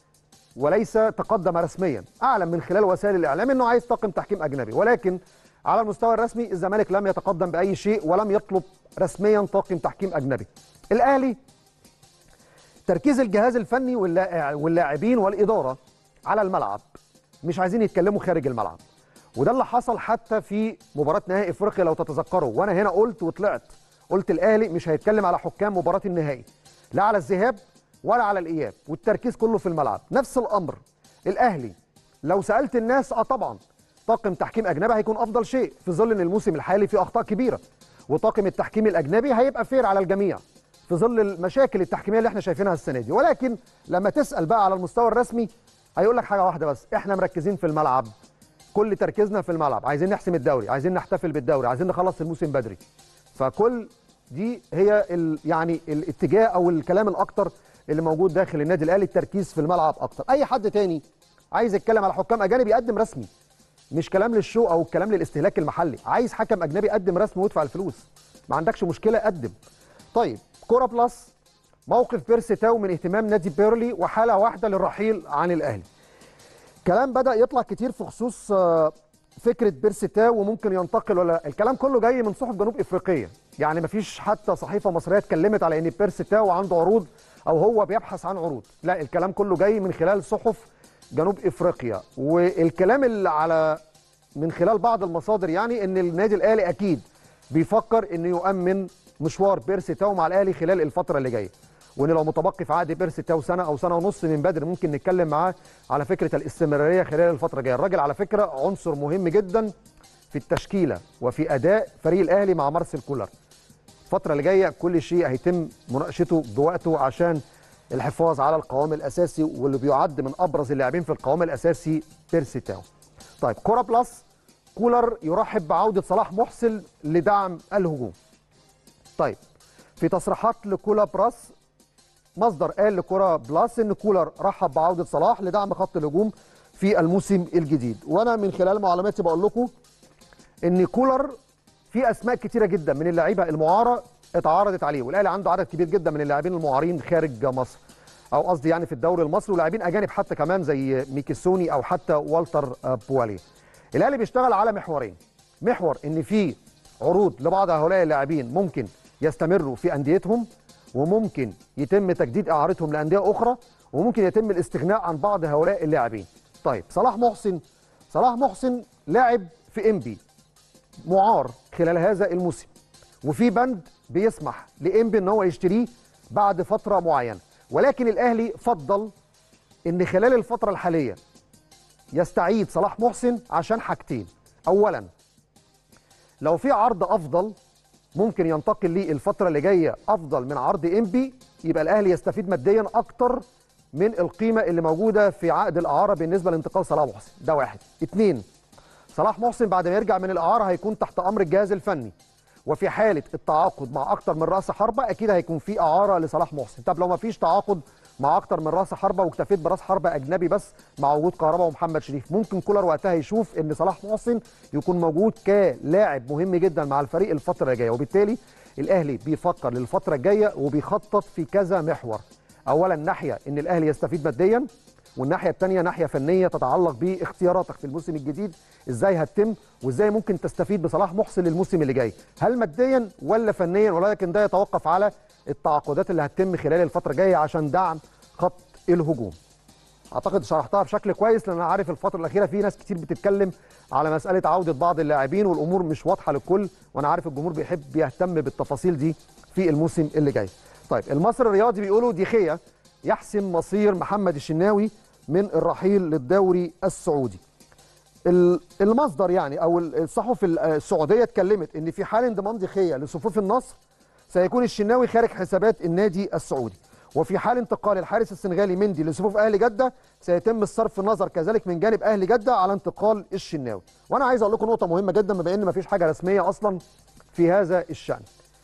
وليس تقدم رسميا، اعلن من خلال وسائل الاعلام انه عايز طاقم تحكيم اجنبي ولكن على المستوى الرسمي الزمالك لم يتقدم باي شيء ولم يطلب رسميا طاقم تحكيم اجنبي. الاهلي تركيز الجهاز الفني واللاعبين والاداره على الملعب مش عايزين يتكلموا خارج الملعب وده اللي حصل حتى في مباراه نهائي افريقيا لو تتذكروا وانا هنا قلت وطلعت قلت الاهلي مش هيتكلم على حكام مباراه النهائي لا على الذهاب ولا على الاياب والتركيز كله في الملعب نفس الامر الاهلي لو سالت الناس اه طبعا طاقم تحكيم اجنبي هيكون افضل شيء في ظل ان الموسم الحالي فيه اخطاء كبيره وطاقم التحكيم الاجنبي هيبقى فير على الجميع في ظل المشاكل التحكيميه اللي احنا شايفينها السنه دي ولكن لما تسال بقى على المستوى الرسمي هيقول لك حاجه واحده بس احنا مركزين في الملعب كل تركيزنا في الملعب عايزين نحسم الدوري عايزين نحتفل بالدوري عايزين نخلص الموسم بدري فكل دي هي ال يعني الاتجاه او الكلام الاكتر اللي موجود داخل النادي الاهلي التركيز في الملعب اكتر اي حد تاني عايز يتكلم على حكام اجانب يقدم رسمي مش كلام للشو او كلام للاستهلاك المحلي عايز حكم اجنبي قدم رسمي وادفع الفلوس ما عندكش مشكله قدم طيب كوره بلس موقف بيرسي تاو من اهتمام نادي بيرلي وحاله واحده للرحيل عن الاهلي كلام بدا يطلع كتير في خصوص فكره بيرسي تاو وممكن ينتقل ولا لا الكلام كله جاي من صحف جنوب افريقيه يعني مفيش حتى صحيفه مصريه اتكلمت على ان بيرسي تاو عنده عروض او هو بيبحث عن عروض لا الكلام كله جاي من خلال صحف جنوب افريقيا والكلام اللي على من خلال بعض المصادر يعني ان النادي الاهلي اكيد بيفكر انه يؤمن مشوار بيرسي تاو مع الاهلي خلال الفتره اللي جايه وان لو متبقي في عقد بيرسي تاو سنه او سنه ونص من بدري ممكن نتكلم معاه على فكره الاستمراريه خلال الفتره الجايه الراجل على فكره عنصر مهم جدا في التشكيله وفي اداء فريق الاهلي مع مارسيل كولر الفتره اللي جايه كل شيء هيتم مناقشته بوقته عشان الحفاظ على القوام الاساسي واللي بيعد من ابرز اللاعبين في القوام الاساسي بيرسي تاو طيب كوره بلس كولر يرحب بعوده صلاح محسن لدعم الهجوم طيب في تصريحات لكولا براس مصدر قال لكوره بلس ان كولر رحب بعوده صلاح لدعم خط الهجوم في الموسم الجديد وانا من خلال معلوماتي بقول لكم ان كولر في اسماء كتيره جدا من اللعيبه المعاره اتعرضت عليه والاهلي عنده عدد كبير جدا من اللاعبين المعارين خارج مصر او قصدي يعني في الدوري المصري ولاعبين اجانب حتى كمان زي ميكيسوني او حتى والتر بوالي الاهلي بيشتغل على محورين محور ان في عروض لبعض هؤلاء اللاعبين ممكن يستمروا في انديتهم وممكن يتم تجديد اعارتهم لانديه اخرى وممكن يتم الاستغناء عن بعض هؤلاء اللاعبين طيب صلاح محسن صلاح محسن لاعب في انبي معار خلال هذا الموسم وفي بند بيسمح لانبي ان هو يشتريه بعد فتره معينه ولكن الاهلي فضل ان خلال الفتره الحاليه يستعيد صلاح محسن عشان حاجتين اولا لو في عرض افضل ممكن ينتقل ليه الفتره اللي جايه افضل من عرض انبي يبقى الاهلي يستفيد ماديا اكتر من القيمه اللي موجوده في عقد الاعاره بالنسبه لانتقال صلاح محسن ده واحد اتنين صلاح محسن بعد ما يرجع من الاعاره هيكون تحت امر الجهاز الفني وفي حاله التعاقد مع اكتر من راس حربه اكيد هيكون في اعاره لصلاح محسن طب لو ما فيش تعاقد مع اكتر من راس حربه واكتفيت براس حربه اجنبي بس مع وجود كهربا ومحمد شريف ممكن كولر وقتها يشوف ان صلاح محسن يكون موجود كلاعب مهم جدا مع الفريق الفتره الجايه وبالتالي الاهلي بيفكر للفتره الجايه وبيخطط في كذا محور اولا ناحيه ان الاهلي يستفيد ماديا والناحيه الثانيه ناحيه فنيه تتعلق باختياراتك في الموسم الجديد ازاي هتتم وازاي ممكن تستفيد بصلاح محسن للموسم اللي جاي هل ماديا ولا فنيا ولكن ده يتوقف على التعاقدات اللي هتتم خلال الفتره الجايه عشان دعم خط الهجوم اعتقد شرحتها بشكل كويس لان انا عارف الفتره الاخيره في ناس كتير بتتكلم على مساله عوده بعض اللاعبين والامور مش واضحه للكل وانا عارف الجمهور بيحب يهتم بالتفاصيل دي في الموسم اللي جاي طيب المصري الرياضي بيقولوا ديخيا يحسم مصير محمد الشناوي من الرحيل للدوري السعودي المصدر يعني او الصحف السعوديه اتكلمت ان في حال انضمام ديخيا لصفوف النصر سيكون الشناوي خارج حسابات النادي السعودي وفي حال انتقال الحارس السنغالي مندي لصفوف اهلي جده سيتم الصرف النظر كذلك من جانب اهلي جده على انتقال الشناوي وانا عايز اقول لكم نقطه مهمه جدا بما ان مفيش حاجه رسميه اصلا في هذا الشان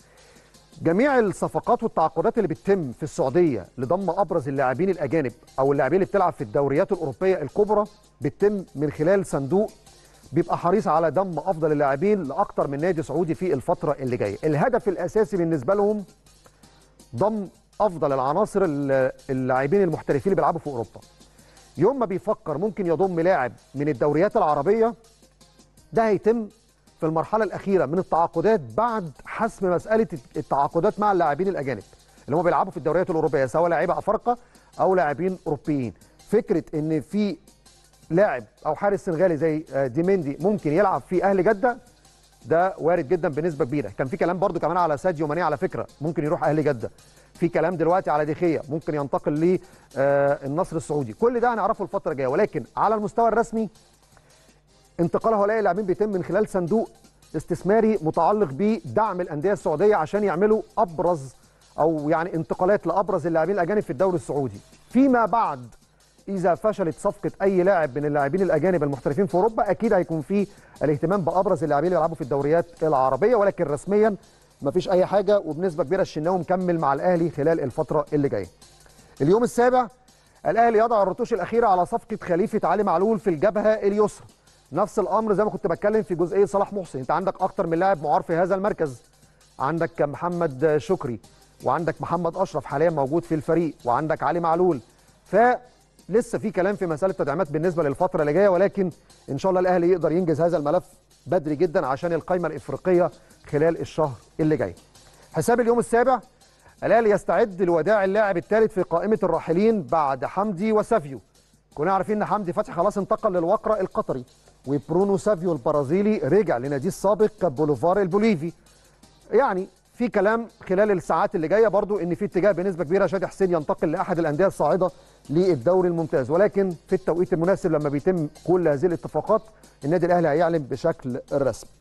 جميع الصفقات والتعاقدات اللي بتتم في السعوديه لضم ابرز اللاعبين الاجانب او اللاعبين اللي بتلعب في الدوريات الاوروبيه الكبرى بتتم من خلال صندوق بيبقى حريص على ضم افضل اللاعبين لاكثر من نادي سعودي في الفتره اللي جايه الهدف الاساسي بالنسبه لهم ضم افضل العناصر اللاعبين المحترفين اللي بيلعبوا في اوروبا يوم ما بيفكر ممكن يضم لاعب من الدوريات العربيه ده هيتم في المرحله الاخيره من التعاقدات بعد حسم مساله التعاقدات مع اللاعبين الاجانب اللي هم بيلعبوا في الدوريات الاوروبيه سواء لاعيبه افارقه او لاعبين اوروبيين فكره ان في لاعب او حارس سنغالي زي ديميندي ممكن يلعب في اهل جده ده وارد جدا بنسبه كبيره كان في كلام برضو كمان على ساديو ماني على فكره ممكن يروح اهلي جده في كلام دلوقتي على ديخيا ممكن ينتقل للنصر السعودي كل ده هنعرفه الفتره الجايه ولكن على المستوى الرسمي انتقال هؤلاء اللاعبين بيتم من خلال صندوق استثماري متعلق بدعم الانديه السعوديه عشان يعملوا ابرز او يعني انتقالات لابرز اللاعبين الاجانب في الدوري السعودي فيما بعد اذا فشلت صفقه اي لاعب من اللاعبين الاجانب المحترفين في اوروبا اكيد هيكون في الاهتمام بابرز اللاعبين اللي بيلعبوا في الدوريات العربيه ولكن رسميا مفيش اي حاجه وبنسبه كبيره الشناوي مكمل مع الاهلي خلال الفتره اللي جايه. اليوم السابع الاهلي يضع الرتوش الاخيره على صفقه خليفه علي معلول في الجبهه اليسرى. نفس الامر زي ما كنت بتكلم في جزئيه صلاح محسن، انت عندك اكتر من لاعب معار في هذا المركز. عندك محمد شكري وعندك محمد اشرف حاليا موجود في الفريق وعندك علي معلول. ف لسه في كلام في مساله التدعيمات بالنسبه للفتره اللي جايه ولكن ان شاء الله الاهلي يقدر ينجز هذا الملف بدري جدا عشان القائمه الافريقيه خلال الشهر اللي جاي حساب اليوم السابع الاهلي يستعد لوداع اللاعب الثالث في قائمه الراحلين بعد حمدي وسافيو كنا عارفين ان حمدي فتحي خلاص انتقل للوقرة القطري وبرونو سافيو البرازيلي رجع لناديه السابق بوليفار البوليفي يعني في كلام خلال الساعات اللي جايه برضو ان في اتجاه بنسبه كبيره شادي حسين ينتقل لاحد الانديه الصاعده للدوري الممتاز ولكن في التوقيت المناسب لما بيتم كل هذه الاتفاقات النادي الاهلي هيعلن بشكل رسمي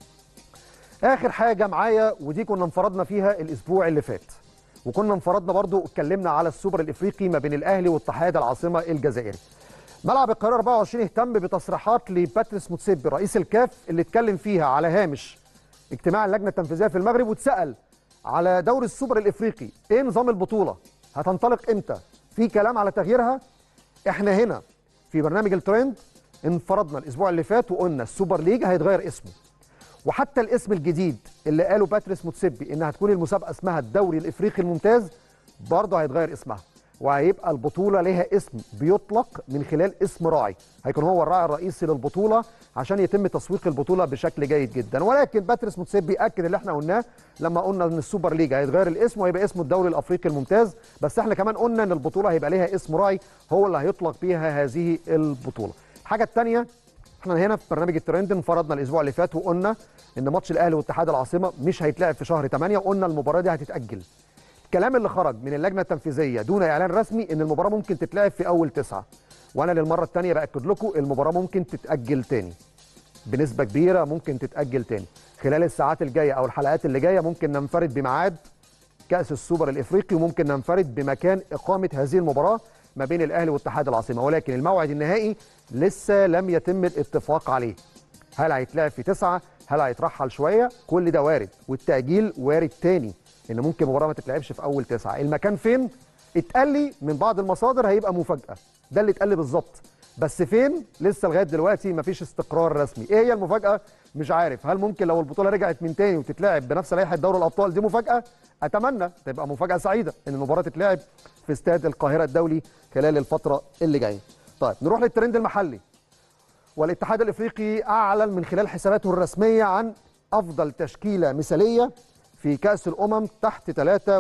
اخر حاجه معايا ودي كنا انفردنا فيها الاسبوع اللي فات وكنا انفردنا برضو اتكلمنا على السوبر الافريقي ما بين الاهلي واتحاد العاصمه الجزائري ملعب القاهره 24 اهتم بتصريحات لباتريس موتسيبي رئيس الكاف اللي اتكلم فيها على هامش اجتماع اللجنه التنفيذيه في المغرب واتسال على دوري السوبر الافريقي ايه نظام البطوله هتنطلق امتى في كلام على تغييرها احنا هنا في برنامج الترند انفردنا الاسبوع اللي فات وقلنا السوبر ليج هيتغير اسمه وحتى الاسم الجديد اللي قاله باتريس موتسيبي انها هتكون المسابقه اسمها الدوري الافريقي الممتاز برضه هيتغير اسمها وهيبقى البطوله ليها اسم بيطلق من خلال اسم راعي هيكون هو الراعي الرئيسي للبطوله عشان يتم تسويق البطوله بشكل جيد جدا ولكن باتريس موتسيبي اكد اللي احنا قلناه لما قلنا ان السوبر ليج هيتغير الاسم وهيبقى اسمه الدوري الافريقي الممتاز بس احنا كمان قلنا ان البطوله هيبقى ليها اسم راعي هو اللي هيطلق بيها هذه البطوله الحاجه الثانيه احنا هنا في برنامج الترند انفردنا الاسبوع اللي فات وقلنا ان ماتش الاهلي واتحاد العاصمه مش هيتلعب في شهر 8 وقلنا المباراه دي هتتاجل الكلام اللي خرج من اللجنه التنفيذيه دون اعلان رسمي ان المباراه ممكن تتلعب في اول تسعة وانا للمره الثانيه باكد لكم المباراه ممكن تتاجل تاني بنسبه كبيره ممكن تتاجل تاني خلال الساعات الجايه او الحلقات اللي جايه ممكن ننفرد بميعاد كاس السوبر الافريقي وممكن ننفرد بمكان اقامه هذه المباراه ما بين الاهلي واتحاد العاصمه ولكن الموعد النهائي لسه لم يتم الاتفاق عليه هل هيتلعب في تسعة هل هيترحل شويه كل ده وارد والتاجيل وارد تاني ان ممكن مباراه ما تتلعبش في اول تسعة المكان فين اتقال لي من بعض المصادر هيبقى مفاجاه ده اللي اتقال لي بالظبط بس فين لسه لغايه دلوقتي مفيش استقرار رسمي ايه هي المفاجاه مش عارف هل ممكن لو البطوله رجعت من تاني وتتلعب بنفس لائحه دوري الابطال دي مفاجاه اتمنى تبقى مفاجاه سعيده ان المباراه تتلعب في استاد القاهره الدولي خلال الفتره اللي جايه طيب نروح للترند المحلي والاتحاد الافريقي اعلن من خلال حساباته الرسميه عن افضل تشكيله مثاليه في كاس الامم تحت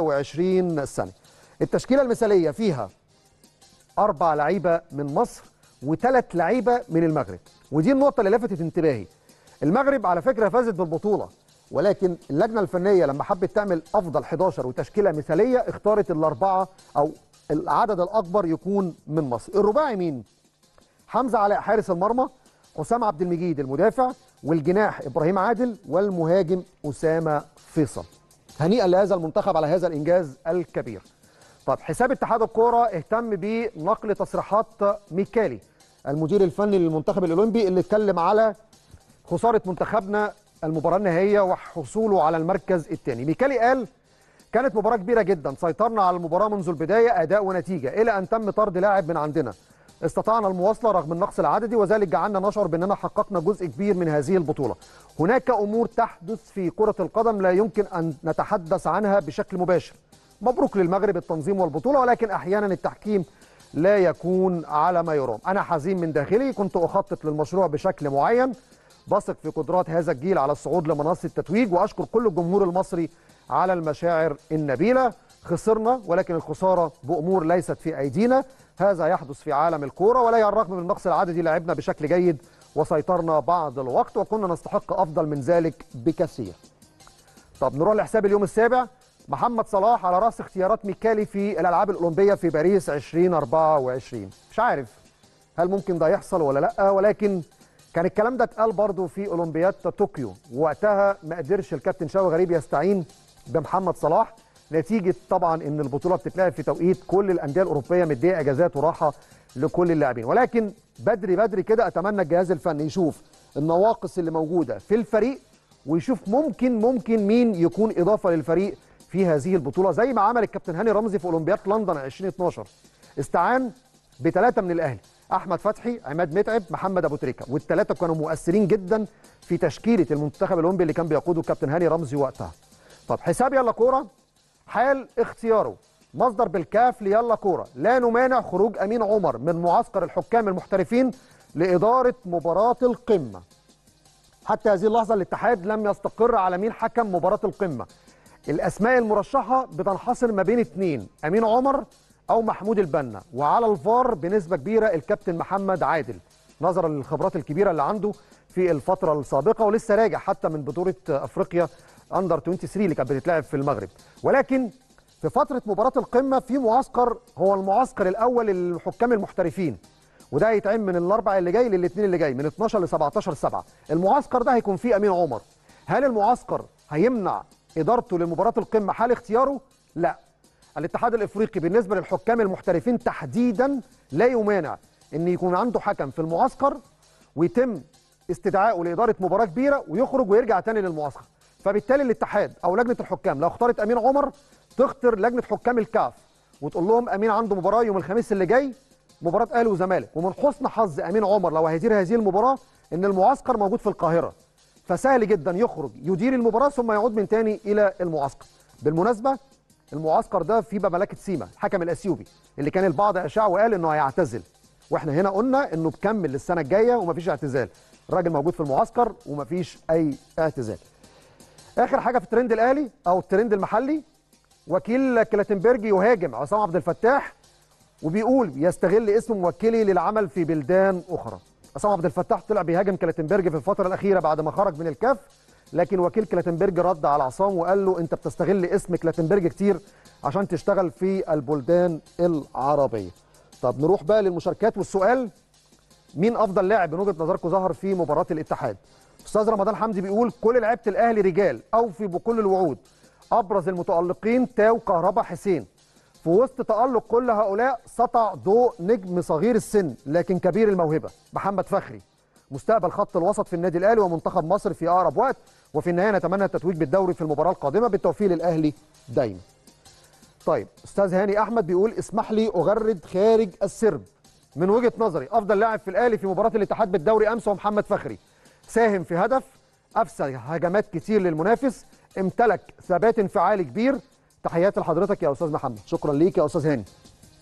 23 سنه التشكيله المثاليه فيها اربع لعيبه من مصر وثلاث لعيبه من المغرب ودي النقطه اللي لفتت انتباهي المغرب على فكره فازت بالبطوله ولكن اللجنه الفنيه لما حبت تعمل افضل 11 وتشكيله مثاليه اختارت الاربعه او العدد الاكبر يكون من مصر الرباعي مين حمزه علاء حارس المرمى حسام عبد المجيد المدافع والجناح ابراهيم عادل والمهاجم اسامه فيصل هنيئا لهذا المنتخب على هذا الانجاز الكبير طب حساب اتحاد الكوره اهتم بنقل تصريحات ميكالي المدير الفني للمنتخب الاولمبي اللي اتكلم على خساره منتخبنا المباراه النهائيه وحصوله على المركز الثاني ميكالي قال كانت مباراه كبيره جدا سيطرنا على المباراه منذ البدايه اداء ونتيجه الى ان تم طرد لاعب من عندنا استطعنا المواصله رغم النقص العددي وذلك جعلنا نشعر باننا حققنا جزء كبير من هذه البطوله هناك امور تحدث في كره القدم لا يمكن ان نتحدث عنها بشكل مباشر مبروك للمغرب التنظيم والبطوله ولكن احيانا التحكيم لا يكون على ما يرام انا حزين من داخلي كنت اخطط للمشروع بشكل معين بثق في قدرات هذا الجيل على الصعود لمنصه التتويج واشكر كل الجمهور المصري على المشاعر النبيله خسرنا ولكن الخساره بامور ليست في ايدينا هذا يحدث في عالم الكوره ولا على الرغم من النقص العددي لعبنا بشكل جيد وسيطرنا بعض الوقت وكنا نستحق افضل من ذلك بكثير طب نروح لحساب اليوم السابع محمد صلاح على راس اختيارات ميكالي في الالعاب الاولمبيه في باريس 2024 مش عارف هل ممكن ده يحصل ولا لا ولكن كان الكلام ده اتقال برضه في اولمبياد طوكيو وقتها ما قدرش الكابتن شاوي غريب يستعين بمحمد صلاح نتيجه طبعا ان البطوله بتتلعب في توقيت كل الانديه الاوروبيه مديه اجازات وراحه لكل اللاعبين ولكن بدري بدري كده اتمنى الجهاز الفني يشوف النواقص اللي موجوده في الفريق ويشوف ممكن ممكن مين يكون اضافه للفريق في هذه البطوله زي ما عمل الكابتن هاني رمزي في اولمبياد لندن 2012 استعان بثلاثه من الاهلي احمد فتحي عماد متعب محمد ابو تريكه والثلاثه كانوا مؤثرين جدا في تشكيله المنتخب الاولمبي اللي كان بيقوده الكابتن هاني رمزي وقتها طب حساب يلا كوره حال اختياره مصدر بالكاف ليلا كوره لا نمانع خروج امين عمر من معسكر الحكام المحترفين لاداره مباراه القمه حتى هذه اللحظه الاتحاد لم يستقر على مين حكم مباراه القمه الاسماء المرشحه بتنحصر ما بين اثنين امين عمر او محمود البنا وعلى الفار بنسبه كبيره الكابتن محمد عادل نظرا للخبرات الكبيره اللي عنده في الفتره السابقه ولسه راجع حتى من بطوله افريقيا اندر 23 اللي كانت بتتلعب في المغرب ولكن في فتره مباراه القمه في معسكر هو المعسكر الاول للحكام المحترفين وده هيتعمل من الاربع اللي جاي للاثنين اللي جاي من 12 ل 17 7 المعسكر ده هيكون فيه امين عمر هل المعسكر هيمنع ادارته لمباراه القمه حال اختياره لا الاتحاد الافريقي بالنسبه للحكام المحترفين تحديدا لا يمانع ان يكون عنده حكم في المعسكر ويتم استدعائه لاداره مباراه كبيره ويخرج ويرجع تاني للمعسكر فبالتالي الاتحاد او لجنه الحكام لو اختارت امين عمر تختار لجنه حكام الكاف وتقول لهم امين عنده مباراه يوم الخميس اللي جاي مباراه اهلي وزمالك ومن حسن حظ امين عمر لو هيدير هذه المباراه ان المعسكر موجود في القاهره فسهل جدا يخرج يدير المباراه ثم يعود من تاني الى المعسكر بالمناسبه المعسكر ده فيه ملكه سيما الحكم الاثيوبي اللي كان البعض اشاع وقال انه هيعتزل واحنا هنا قلنا انه بكمل للسنه الجايه ومفيش اعتزال الراجل موجود في المعسكر ومفيش اي اعتزال اخر حاجه في الترند الاهلي او الترند المحلي وكيل كلاتنبرج يهاجم عصام عبد الفتاح وبيقول يستغل اسم موكلي للعمل في بلدان اخرى عصام عبد الفتاح طلع بيهاجم كلاتنبرج في الفتره الاخيره بعد ما خرج من الكاف لكن وكيل كلاتنبرج رد على عصام وقال له انت بتستغل اسم كلاتنبرج كتير عشان تشتغل في البلدان العربيه طب نروح بقى للمشاركات والسؤال مين افضل لاعب من وجهه نظركم ظهر في مباراه الاتحاد استاذ رمضان حمدي بيقول كل لعيبه الاهلي رجال اوفي بكل الوعود ابرز المتالقين تاو كهربا حسين في وسط تالق كل هؤلاء سطع ضوء نجم صغير السن لكن كبير الموهبه محمد فخري مستقبل خط الوسط في النادي الاهلي ومنتخب مصر في اقرب وقت وفي النهايه نتمنى التتويج بالدوري في المباراه القادمه بالتوفيق للاهلي دايما طيب استاذ هاني احمد بيقول اسمح لي اغرد خارج السرب من وجهه نظري افضل لاعب في الاهلي في مباراه الاتحاد بالدوري امس هو محمد فخري ساهم في هدف افسد هجمات كتير للمنافس امتلك ثبات انفعالي كبير تحياتي لحضرتك يا استاذ محمد شكرا ليك يا استاذ هاني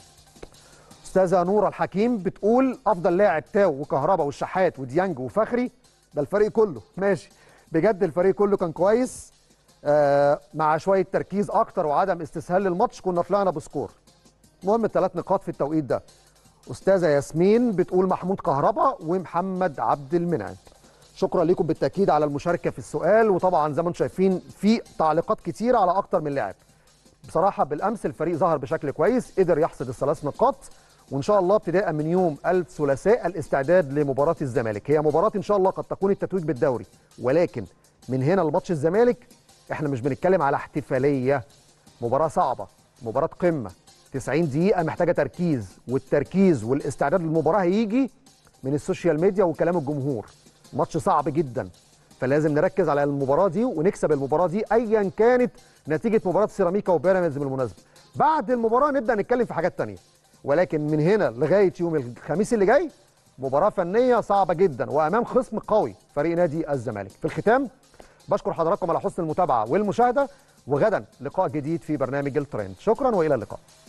استاذه نوره الحكيم بتقول افضل لاعب تاو وكهربا والشحات وديانج وفخري ده الفريق كله ماشي بجد الفريق كله كان كويس آه مع شويه تركيز اكتر وعدم استسهال للماتش كنا طلعنا بسكور المهم الثلاث نقاط في التوقيت ده استاذه ياسمين بتقول محمود كهربا ومحمد عبد المنعم شكرا لكم بالتاكيد على المشاركه في السؤال وطبعا زي ما انتم شايفين في تعليقات كتير على اكتر من لاعب بصراحه بالامس الفريق ظهر بشكل كويس قدر يحصد الثلاث نقاط وان شاء الله ابتداء من يوم الثلاثاء الاستعداد لمباراه الزمالك هي مباراه ان شاء الله قد تكون التتويج بالدوري ولكن من هنا لماتش الزمالك احنا مش بنتكلم على احتفاليه مباراه صعبه مباراه قمه 90 دقيقه محتاجه تركيز والتركيز والاستعداد للمباراه هيجي من السوشيال ميديا وكلام الجمهور ماتش صعب جدا فلازم نركز على المباراه دي ونكسب المباراه دي ايا كانت نتيجه مباراه سيراميكا وبيراميدز بالمناسبه بعد المباراه نبدا نتكلم في حاجات تانية ولكن من هنا لغايه يوم الخميس اللي جاي مباراه فنيه صعبه جدا وامام خصم قوي فريق نادي الزمالك في الختام بشكر حضراتكم على حسن المتابعه والمشاهده وغدا لقاء جديد في برنامج الترند شكرا والى اللقاء